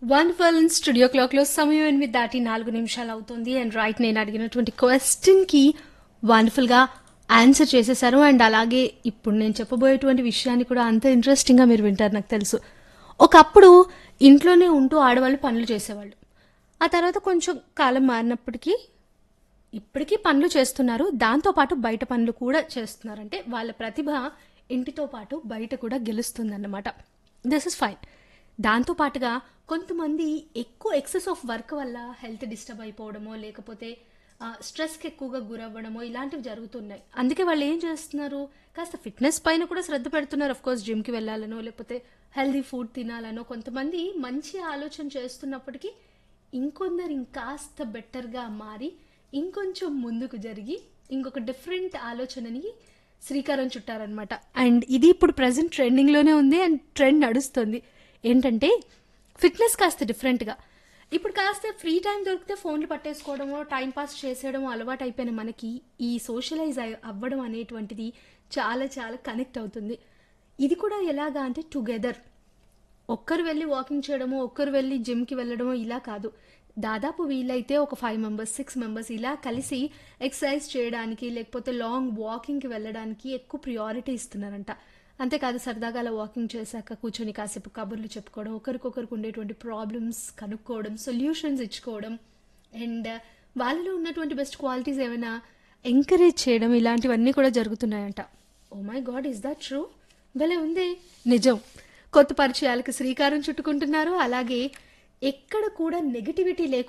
wonderful studio క్లాక్లో సమయం ఎనిమిది దాటి నాలుగు నిమిషాలు అవుతుంది అండ్ రైట్ నేను అడిగినటువంటి క్వశ్చన్కి వండర్ఫుల్గా ఆన్సర్ చేసేసారు అండ్ అలాగే ఇప్పుడు నేను చెప్పబోయేటువంటి విషయాన్ని కూడా అంత ఇంట్రెస్టింగ్గా మీరు వింటారు నాకు తెలుసు ఒకప్పుడు ఇంట్లోనే ఉంటూ ఆడవాళ్ళు పనులు చేసేవాళ్ళు ఆ తర్వాత కొంచెం కాలం మారినప్పటికీ ఇప్పటికీ పనులు చేస్తున్నారు దాంతోపాటు బయట పనులు కూడా చేస్తున్నారు అంటే వాళ్ళ ప్రతిభ ఇంటితో పాటు బయట కూడా గెలుస్తుందన్నమాట దిస్ ఇస్ ఫైన్ దాంతో పాటుగా కొంతమంది ఎక్కువ ఎక్సెస్ ఆఫ్ వర్క్ వల్ల హెల్త్ డిస్టర్బ్ అయిపోవడమో లేకపోతే ఆ, స్ట్రెస్కి ఎక్కువగా గురవ్వడమో ఇలాంటివి జరుగుతున్నాయి అందుకే వాళ్ళు ఏం చేస్తున్నారు కాస్త ఫిట్నెస్ పైన కూడా శ్రద్ధ పెడుతున్నారు అఫ్ కోర్స్ జిమ్కి వెళ్ళాలనో లేకపోతే హెల్దీ ఫుడ్ తినాలనో కొంతమంది మంచి ఆలోచన చేస్తున్నప్పటికీ ఇంకొందరు ఇంకాస్త బెటర్గా మారి ఇంకొంచెం ముందుకు జరిగి ఇంకొక డిఫరెంట్ ఆలోచనని శ్రీకారం చుట్టారనమాట అండ్ ఇది ఇప్పుడు ప్రజెంట్ ట్రెండింగ్లోనే ఉంది అండ్ ట్రెండ్ నడుస్తుంది ఏంటంటే ఫిట్నెస్ కాస్త డిఫరెంట్గా ఇప్పుడు కాస్త ఫ్రీ టైం దొరికితే ఫోన్లు పట్టేసుకోవడమో టైం పాస్ చేసేయడమో అలవాటు అయిపోయిన మనకి ఈ సోషలైజ్ అవ్వడం అనేటువంటిది చాలా చాలా కనెక్ట్ అవుతుంది ఇది కూడా ఎలాగా అంటే టుగెదర్ ఒక్కరు వెళ్ళి వాకింగ్ చేయడమో ఒక్కరు వెళ్ళి జిమ్కి వెళ్ళడమో ఇలా కాదు దాదాపు వీలైతే ఒక ఫైవ్ మెంబర్స్ సిక్స్ మెంబర్స్ ఇలా కలిసి ఎక్సర్సైజ్ చేయడానికి లేకపోతే లాంగ్ వాకింగ్కి వెళ్ళడానికి ఎక్కువ ప్రియారిటీ ఇస్తున్నారంట అంతేకాదు సరదాగా అలా వాకింగ్ చేశాక కూర్చొని కాసేపు కబుర్లు చెప్పుకోవడం ఒకరికొకరికి ఉండేటువంటి ప్రాబ్లమ్స్ కనుక్కోవడం సొల్యూషన్స్ ఇచ్చుకోవడం అండ్ వాళ్ళలో ఉన్నటువంటి బెస్ట్ క్వాలిటీస్ ఏమైనా ఎంకరేజ్ చేయడం ఇలాంటివన్నీ కూడా జరుగుతున్నాయంట oh my god is that true భలే ఉంది నిజం కొత్త పరిచయాలకు శ్రీకారం చుట్టుకుంటున్నారు అలాగే ఎక్కడ కూడా నెగిటివిటీ లేకుండా